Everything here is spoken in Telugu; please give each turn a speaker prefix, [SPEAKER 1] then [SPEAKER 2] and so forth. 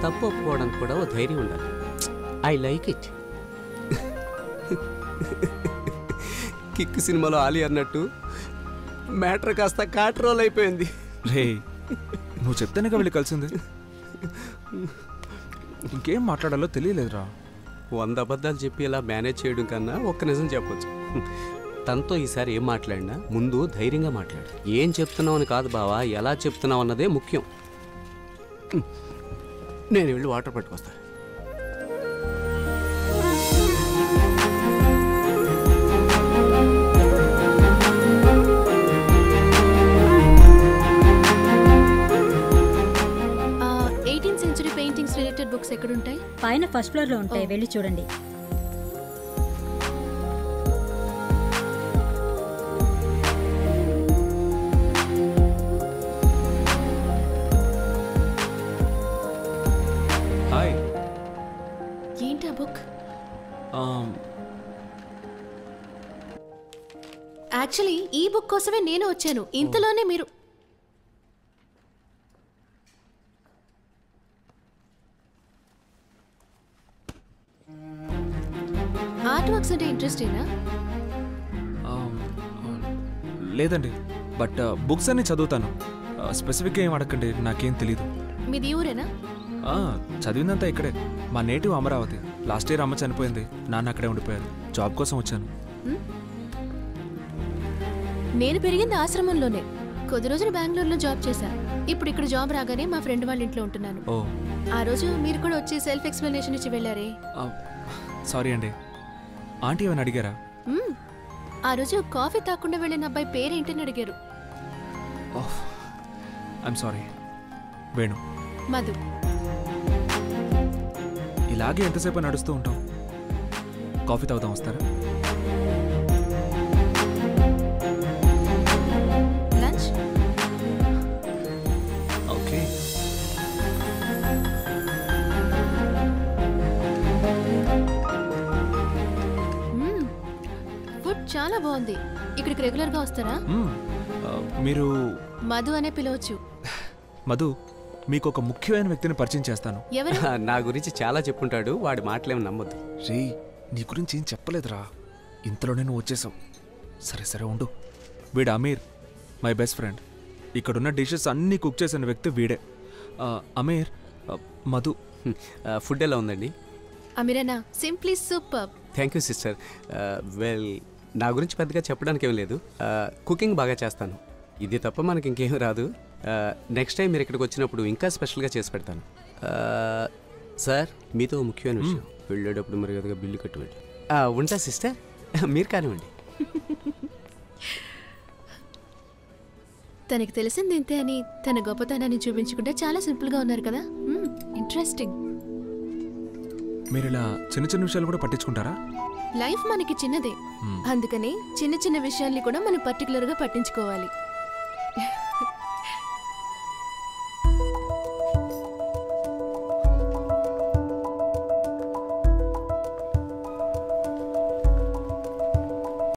[SPEAKER 1] తప్పు ఒప్పుకోవడానికి కూడా ఓ ధైర్యం ఉండాలి ఐ లైక్ ఇట్ కిక్ సినిమాలో ఆలి అన్నట్టు మ్యాటర్ కాస్త కాట్రోల్ అయిపోయింది
[SPEAKER 2] రే నువ్వు చెప్తేనే వెళ్ళి కలిసింది ఇంకేం మాట్లాడాలో తెలియలేదురా
[SPEAKER 1] వంద అబద్ధాలు చెప్పి ఇలా మేనేజ్ చేయడం కన్నా ఒక్క నిజం చెప్పొచ్చు తనతో ఈసారి ఏం మాట్లాడినా ముందు ధైర్యంగా మాట్లాడు ఏం చెప్తున్నావు అని కాదు బావా ఎలా చెప్తున్నావు అన్నదే ముఖ్యం నేను వెళ్ళి వాటర్ పట్టుకొస్తా
[SPEAKER 3] eighteen century paintings related books ఎక్కడుంటాయి
[SPEAKER 4] పైన ఫస్ట్ ఫ్లోర్ లో ఉంటాయి వెళ్ళి చూడండి
[SPEAKER 2] హాయ్
[SPEAKER 3] ఏంటి ఆ బుక్ యాక్చువల్లీ ఈ బుక్ కోసమే నేను వచ్చాను ఇంతలోనే మీరు ఆర్ట్ వర్క్స్ అంటే ఇంట్రెస్టేనా
[SPEAKER 2] లేదండి బట్ బుక్స్ అన్ని చదువుతాను స్పెసిఫిక్గా ఏం అడగండి నాకేం తెలీదు
[SPEAKER 3] మీది ఈ ఊరేనా
[SPEAKER 2] ఆ, చదివిందంతా ఇక్కడే మా నేటివ్ అమరావతి లాస్ట్ ఇయర్ అమ్మ చనిపోయింది నాన్న అక్కడే ఉండిపోయారు జాబ్ కోసం వచ్చాను
[SPEAKER 3] నేను పెరిగింది ఆశ్రమంలోనే కొద్ది రోజులు బెంగళూరులో జాబ్ చేశా ఇప్పుడు ఇక్కడ జాబ్ రాగానే మా ఫ్రెండ్ వాళ్ళ ఇంట్లో ఉంటున్నాను
[SPEAKER 2] ఓ
[SPEAKER 3] ఆ రోజు మీరు కూడా వచ్చి సెల్ఫ్ ఎక్స్ప్లెనేషన్ ఇచ్చి వెళ్ళారే
[SPEAKER 2] సారీ అండి ఆంటీ ఏమైనా అడిగారా
[SPEAKER 3] మ్మ్. ఆ రోజు కాఫీ తాకుండా వెళ్ళిన అబ్బాయి పేరేంటని అడిగారు
[SPEAKER 2] ఐఎమ్ సారీ వేణు
[SPEAKER 3] మధు
[SPEAKER 2] ఇలాగే ఎంతసేపు నడుస్తూ ఉంటాం కాఫీ తాగుదాం వస్తారా
[SPEAKER 3] లంచ్
[SPEAKER 2] ఓకే
[SPEAKER 3] మ్మ్. ఫుడ్ చాలా బాగుంది ఇక్కడికి రెగ్యులర్ గా వస్తారా
[SPEAKER 2] మ్మ్. ఆ, మీరు
[SPEAKER 3] మధు అనే పిలవచ్చు
[SPEAKER 2] మధు మీకు ఒక ముఖ్యమైన వ్యక్తిని పరిచయం చేస్తాను
[SPEAKER 3] ఎవరు
[SPEAKER 1] నా గురించి చాలా చెప్పుంటాడు వాడి మాటలేమి నమ్మొద్దు
[SPEAKER 2] రే నీ గురించి ఏం చెప్పలేదురా ఇంతలోనే నువ్వు వచ్చేసావు సరే సరే ఉండు వీడు అమీర్ మై బెస్ట్ ఫ్రెండ్ ఇక్కడున్న డిషెస్ అన్నీ కుక్ చేసిన వ్యక్తి వీడే ఆ, అమీర్ ఆ, మధు
[SPEAKER 1] ఫుడ్ ఎలా ఉందండి
[SPEAKER 3] అమిరనా simply super
[SPEAKER 1] thank you sister well నా గురించి పెద్దగా చెప్పడానికి ఏం లేదు కుకింగ్ బాగా చేస్తాను ఇది తప్ప మనకి ఇంకేం రాదు నెక్స్ట్ టైం మీరు ఇక్కడికి వచ్చినప్పుడు ఇంకా స్పెషల్గా చేసి పెడతాను సార్ మీతో ఓ ముఖ్యమైన విషయం వెళ్ళేటప్పుడు మరి కదగా బిల్లు కట్టుకోండి ఉంటా సిస్టర్ మీరు కానివ్వండి
[SPEAKER 3] తనకి తెలిసింది ఇంతే అని తన గొప్పతనాన్ని చూపించకుండా చాలా సింపుల్ గా ఉన్నారు కదా ఇంట్రెస్టింగ్
[SPEAKER 2] మీరు ఇలా చిన్న చిన్న విషయాలు కూడా పట్టించుకుంటారా
[SPEAKER 3] లైఫ్ మనకి చిన్నదే
[SPEAKER 2] Hmm.
[SPEAKER 3] అందుకని చిన్న చిన్న విషయాల్ని కూడా మనం పర్టికులర్ గా పట్టించుకోవాలి